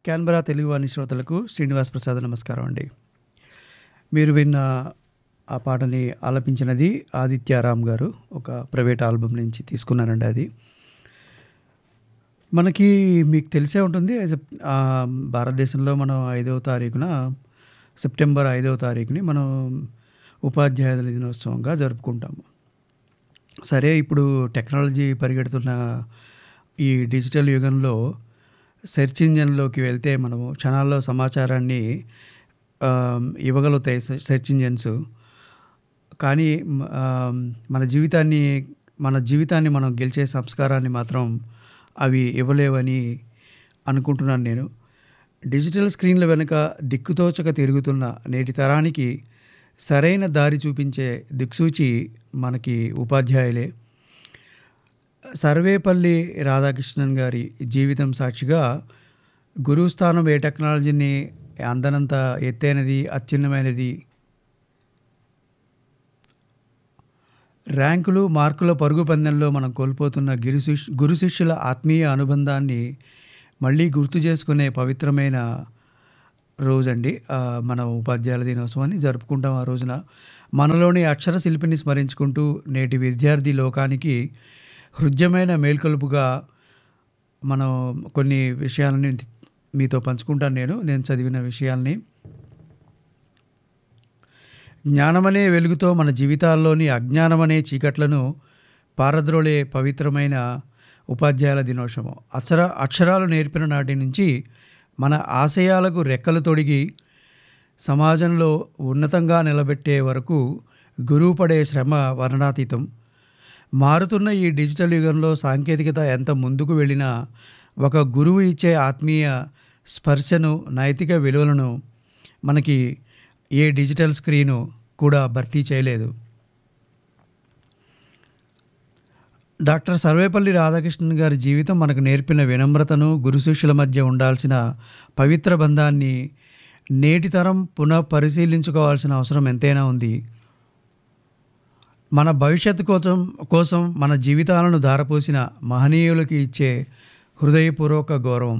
Canberra Telugu వాణి శ్రోతలకు శ్రీనివాస్ ప్రసాద్ నమస్కారం అండి మీరు విన్న ఆ పాటని ఆలపించినది ఆదిత్యారామ్ గారు ఒక ప్రైవేట్ ఆల్బమ్ నుంచి తీసుకున్నానండి అది మనకి మీకు తెలిసే ఉంటుంది సెప్- ఆ, భారతదేశంలో మనం ఐదవ తారీఖున సెప్టెంబర్ ఐదవ తారీఖుని మనం ఉపాధ్యాయుల దినోత్సవంగా జరుపుకుంటాము సరే ఇప్పుడు టెక్నాలజీ పరిగెడుతున్న ఈ డిజిటల్ యుగంలో సెర్చ్ ఇంజన్లోకి వెళ్తే మనము క్షణాల్లో సమాచారాన్ని ఆ, ఇవ్వగలుగుతాయి సె- సెర్చ్ ఇంజన్స్ కానీ మ- ఆ, మన జీవితాన్ని మన జీవితాన్ని మనం గెలిచే సంస్కారాన్ని మాత్రం అవి ఇవ్వలేవని అనుకుంటున్నాను నేను డిజిటల్ స్క్రీన్ల వెనుక దిక్కుతోచక తిరుగుతున్న నేటి తరానికి సరైన దారి చూపించే దిక్సూచి మనకి ఉపాధ్యాయులే సర్వేపల్లి రాధాకృష్ణన్ గారి జీవితం సాక్షిగా గురుస్థానం ఏ టెక్నాలజీని అందనంత ఎత్తైనది అత్యున్నమైనది ర్యాంకులు మార్కుల పరుగు పందెంలో మనం కోల్పోతున్న గిరి శిష్ గురు శిష్యుల ఆత్మీయ అనుబంధాన్ని మళ్ళీ గుర్తు చేసుకునే పవిత్రమైన రోజండి ఆ, మన ఉపాధ్యాయుల దినోత్సవాన్ని జరుపుకుంటాం ఆ రోజున మనలోని అక్షర శిల్పిని స్మరించుకుంటూ నేటి విద్యార్థి లోకానికి హృద్యమైన మేల్కొలుపుగా మనం కొన్ని విషయాలని మీతో పంచుకుంటాను నేను నేను చదివిన విషయాల్ని జ్ఞానమనే వెలుగుతో మన జీవితాల్లోని అజ్ఞానమనే చీకట్లను పారద్రోలే పవిత్రమైన ఉపాధ్యాయుల దినోత్సవం అక్షర అక్షరాలు నేర్పిన నాటి నుంచి మన ఆశయాలకు రెక్కలు తొడిగి సమాజంలో ఉన్నతంగా నిలబెట్టే వరకు గురువు పడే శ్రమ వర్ణాతీతం మారుతున్న ఈ డిజిటల్ యుగంలో సాంకేతికత ఎంత ముందుకు వెళ్ళినా ఒక గురువు ఇచ్చే ఆత్మీయ స్పర్శను నైతిక విలువలను మనకి ఏ డిజిటల్ స్క్రీను కూడా భర్తీ చేయలేదు డాక్టర్ సర్వేపల్లి రాధాకృష్ణన్ గారి జీవితం మనకు నేర్పిన వినమ్రతను గురు శిష్యుల మధ్య ఉండాల్సిన పవిత్ర బంధాన్ని నేటి తరం పునః పరిశీలించుకోవాల్సిన అవసరం ఎంతైనా ఉంది మన భవిష్యత్తు కోసం కోసం మన జీవితాలను ధారపోసిన మహనీయులకి ఇచ్చే హృదయపూర్వక గౌరవం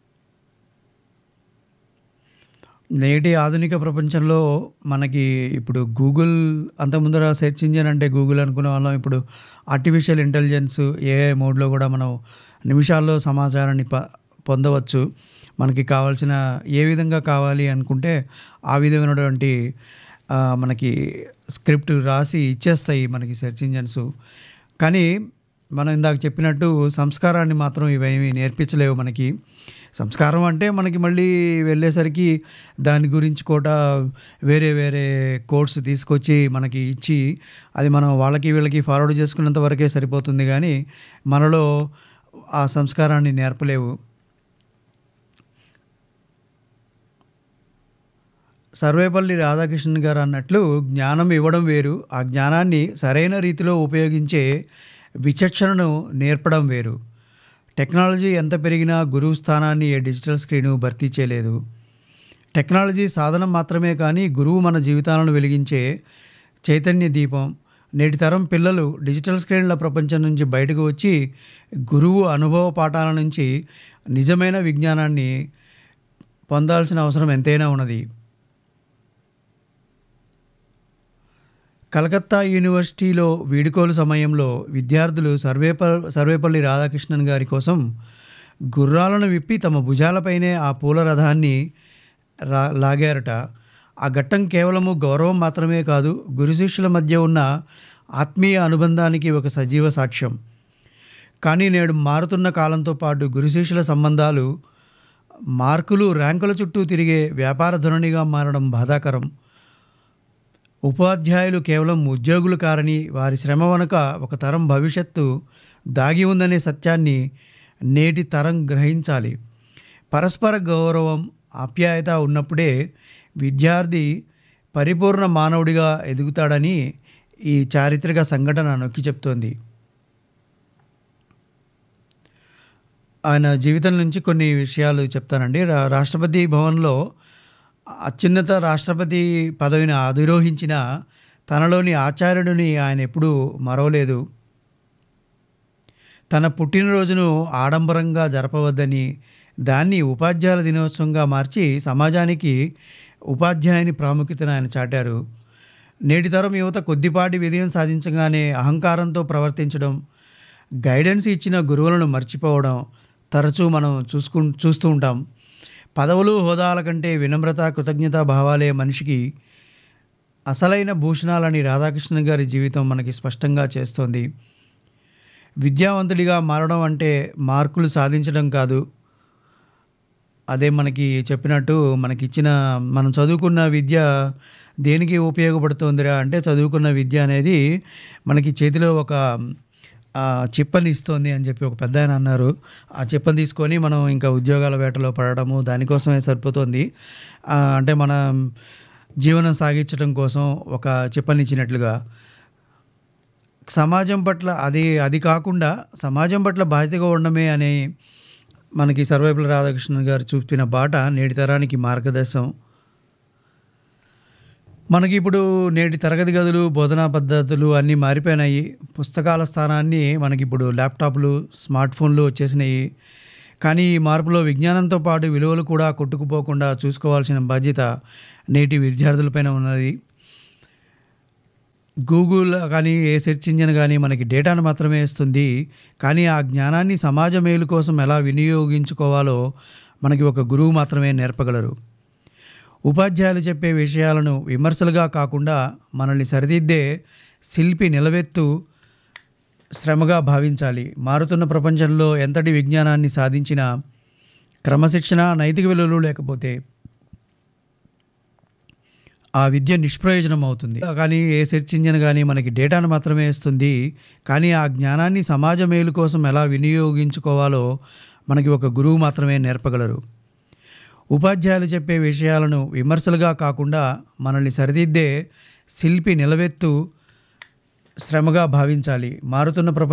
నేటి ఆధునిక ప్రపంచంలో మనకి ఇప్పుడు గూగుల్ అంతకుముందర సెర్చ్ ఇంజిన్ అంటే గూగుల్ అనుకునే వాళ్ళం ఇప్పుడు ఆర్టిఫిషియల్ ఇంటెలిజెన్స్ ఏఐ మోడ్లో కూడా మనం నిమిషాల్లో సమాచారాన్ని ప పొందవచ్చు మనకి కావాల్సిన ఏ విధంగా కావాలి అనుకుంటే ఆ విధమైనటువంటి ఆ, మనకి స్క్రిప్ట్ రాసి ఇచ్చేస్తాయి మనకి సెర్చ్ ఇంజన్స్ కానీ మనం ఇందాక చెప్పినట్టు సంస్కారాన్ని మాత్రం ఇవేమీ నేర్పించలేవు మనకి సంస్కారం అంటే మనకి మళ్ళీ వెళ్ళేసరికి దాని గురించి కూడా వేరే వేరే కోర్స్ తీసుకొచ్చి మనకి ఇచ్చి అది మనం వాళ్ళకి వీళ్ళకి ఫార్వర్డ్ చేసుకున్నంత వరకే సరిపోతుంది కానీ మనలో ఆ సంస్కారాన్ని నేర్పలేవు సర్వేపల్లి రాధాకృష్ణన్ గారు అన్నట్లు జ్ఞానం ఇవ్వడం వేరు ఆ జ్ఞానాన్ని సరైన రీతిలో ఉపయోగించే విచక్షణను నేర్పడం వేరు టెక్నాలజీ ఎంత పెరిగినా గురువు స్థానాన్ని ఏ డిజిటల్ స్క్రీను భర్తీ చేయలేదు టెక్నాలజీ సాధనం మాత్రమే కానీ గురువు మన జీవితాలను వెలిగించే చైతన్య దీపం నేటి తరం పిల్లలు డిజిటల్ స్క్రీన్ల ప్రపంచం నుంచి బయటకు వచ్చి గురువు అనుభవ పాఠాల నుంచి నిజమైన విజ్ఞానాన్ని పొందాల్సిన అవసరం ఎంతైనా ఉన్నది కలకత్తా యూనివర్సిటీలో వీడుకోలు సమయంలో విద్యార్థులు సర్వేప సర్వేపల్లి రాధాకృష్ణన్ గారి కోసం గుర్రాలను విప్పి తమ భుజాలపైనే ఆ పూల రథాన్ని రా లాగారట ఆ ఘట్టం కేవలము గౌరవం మాత్రమే కాదు గురు శిష్యుల మధ్య ఉన్న ఆత్మీయ అనుబంధానికి ఒక సజీవ సాక్ష్యం కానీ నేడు మారుతున్న కాలంతో పాటు గురు శిష్యుల సంబంధాలు మార్కులు ర్యాంకుల చుట్టూ తిరిగే వ్యాపార ధోరణిగా మారడం బాధాకరం ఉపాధ్యాయులు కేవలం ఉద్యోగులు కారని వారి శ్రమ వెనుక ఒక తరం భవిష్యత్తు దాగి ఉందనే సత్యాన్ని నేటి తరం గ్రహించాలి పరస్పర గౌరవం ఆప్యాయత ఉన్నప్పుడే విద్యార్థి పరిపూర్ణ మానవుడిగా ఎదుగుతాడని ఈ చారిత్రక సంఘటన నొక్కి చెప్తోంది ఆయన జీవితం నుంచి కొన్ని విషయాలు చెప్తానండి రా- రాష్ట్రపతి భవన్లో అత్యున్నత రాష్ట్రపతి పదవిని అధిరోహించిన తనలోని ఆచార్యుడిని ఆయన ఎప్పుడూ మరవలేదు తన పుట్టినరోజును ఆడంబరంగా జరపవద్దని దాన్ని ఉపాధ్యాయుల దినోత్సవంగా మార్చి సమాజానికి ఉపాధ్యాయుని ప్రాముఖ్యతను ఆయన చాటారు నేటి తరం యువత కొద్దిపాటి విజయం సాధించగానే అహంకారంతో ప్రవర్తించడం గైడెన్స్ ఇచ్చిన గురువులను మర్చిపోవడం తరచూ మనం చూసుకు చూస్తూ ఉంటాం పదవులు హోదాల కంటే వినమ్రత కృతజ్ఞతా భావాలే మనిషికి అసలైన భూషణాలని రాధాకృష్ణ గారి జీవితం మనకి స్పష్టంగా చేస్తోంది విద్యావంతుడిగా మారడం అంటే మార్కులు సాధించడం కాదు అదే మనకి చెప్పినట్టు మనకి ఇచ్చిన మనం చదువుకున్న విద్య దేనికి ఉపయోగపడుతుందిరా అంటే చదువుకున్న విద్య అనేది మనకి చేతిలో ఒక ఆ, చిప్పని ఇస్తుంది అని చెప్పి ఒక పెద్ద ఆయన అన్నారు ఆ చిప్పని తీసుకొని మనం ఇంకా ఉద్యోగాల వేటలో పడడము దానికోసమే సరిపోతుంది ఆ, అంటే మన జీవనం సాగించడం కోసం ఒక చిప్పని ఇచ్చినట్లుగా సమాజం పట్ల అది అది కాకుండా సమాజం పట్ల బాధ్యతగా ఉండడమే అనే మనకి సర్వేపల్లి రాధాకృష్ణన్ గారు చూపిన బాట నేటి తరానికి మార్గదర్శనం మనకి ఇప్పుడు నేటి తరగతి గదులు బోధనా పద్ధతులు అన్నీ మారిపోయినాయి పుస్తకాల స్థానాన్ని మనకి ఇప్పుడు ల్యాప్టాప్లు స్మార్ట్ ఫోన్లు వచ్చేసినాయి కానీ ఈ మార్పులో విజ్ఞానంతో పాటు విలువలు కూడా కొట్టుకుపోకుండా చూసుకోవాల్సిన బాధ్యత నేటి విద్యార్థులపైన ఉన్నది గూగుల్ కానీ ఏ సెర్చ్ ఇంజిన్ కానీ మనకి డేటాను మాత్రమే ఇస్తుంది కానీ ఆ జ్ఞానాన్ని సమాజ మేలు కోసం ఎలా వినియోగించుకోవాలో మనకి ఒక గురువు మాత్రమే నేర్పగలరు ఉపాధ్యాయులు చెప్పే విషయాలను విమర్శలుగా కాకుండా మనల్ని సరిదిద్దే శిల్పి నిలవెత్తు శ్రమగా భావించాలి మారుతున్న ప్రపంచంలో ఎంతటి విజ్ఞానాన్ని సాధించినా క్రమశిక్షణ నైతిక విలువలు లేకపోతే ఆ విద్య నిష్ప్రయోజనం అవుతుంది కానీ ఏ సెర్చ్ ఇంజిన్ కానీ మనకి డేటాను మాత్రమే ఇస్తుంది కానీ ఆ జ్ఞానాన్ని సమాజ మేలు కోసం ఎలా వినియోగించుకోవాలో మనకి ఒక గురువు మాత్రమే నేర్పగలరు ఉపాధ్యాయులు చెప్పే విషయాలను విమర్శలుగా కాకుండా మనల్ని సరిదిద్దే శిల్పి నిలవెత్తు శ్రమగా భావించాలి మారుతున్న ప్రపంచ